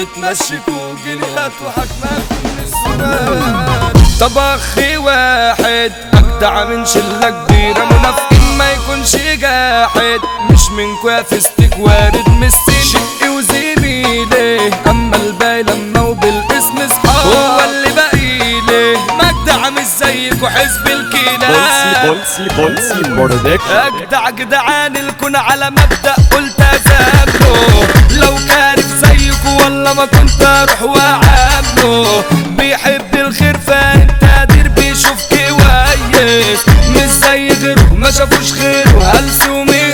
بتمشيكوا جنيهات وحكمات من السودان طب اخي واحد اجدع من شله كبيره منافقين ما يكونش جاحد مش منكوا يا فستك وارد من السن شقي وزميلي اما الباقي لما وبالاسم اصحاب هو اللي باقيلي مجدع مش زيكوا حزب الكلاب بولسي بولسي بولسي برودكشن اجدع جدعان الكون على مبدأ قلت ازامله لو كارف زيكوا والله ما كنت اروح واعامله بيحب الخير فانت قادر بيشوف كويس مش زي غيره ما شافوش خيره هلس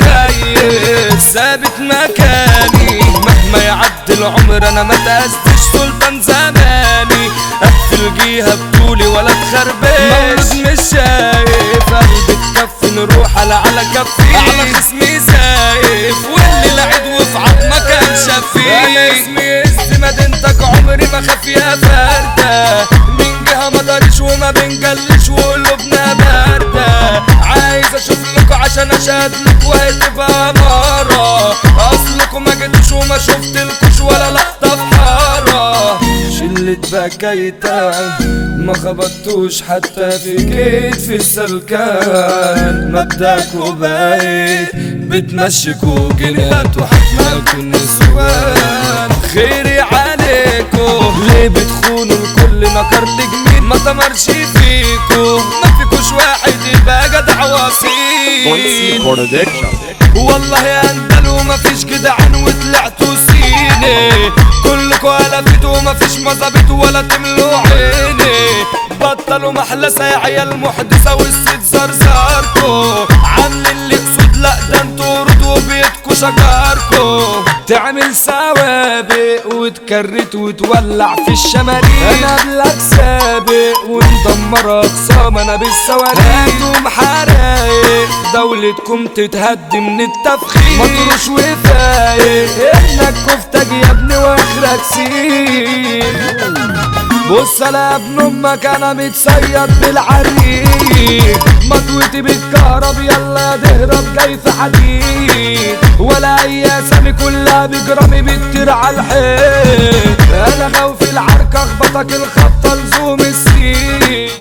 ومهيس ثابت مكاني مهما يعدي العمر انا ما تأستش سلطان زماني اقفل جيها بطولي ولا تخربش مولود مش شايف قلبي تكفي نروح على على كفي على خصمي سايف واللي لعب وفي عظمك كان شفيف انا اسمي اسم مدينتك عمري ما خاف يا فردة من جهة ما دارش وما بنجلش وقلوبنا باردة عايز اشوف لكم عشان اشهد لكم وهتبقى مرة اصلكم ما جيتوش وما شفتلكوش ولا لقطة في حارة شلة بكايتا ما خبطتوش حتى في كتف السلكان مبدأكوا بايت بتمشيكوا جنيهات وحكمكوا نسوان خيري عليكوا ليه بتخونوا الكل نكر جميل ما تمرش فيكوا ما فيكوش واحد يبقى جدع بولسي وصيل برودكشن والله يا اندلوا مفيش جدعان وطلعتوا سيني كلكوا قلبتوا مفيش مظابط ولا تملوا عيني بطلوا محلسة يا عيال محدثة والست زرزاركوا عامل اللي قصود لا ده انتوا ردوا بيتكوا شجاركوا تعمل سوابق وتكرت وتولع في الشماريخ انا قبلك سابق ومدمر اقسام انا بالصواريخ هاتوا حرايق دولتكم تتهدي من التفخيم مطروش وفايق احنا الكفتة يا ابني واخرك سيل بص انا ابن امك انا متصيد بالعريق مطوتي بالكهرب يلا تهرب جاي في حديد ولا اي اسامي كلها بجرامي بتطير على الحيط انا غاوي في العركة اخبطك الخبطة لزوم السين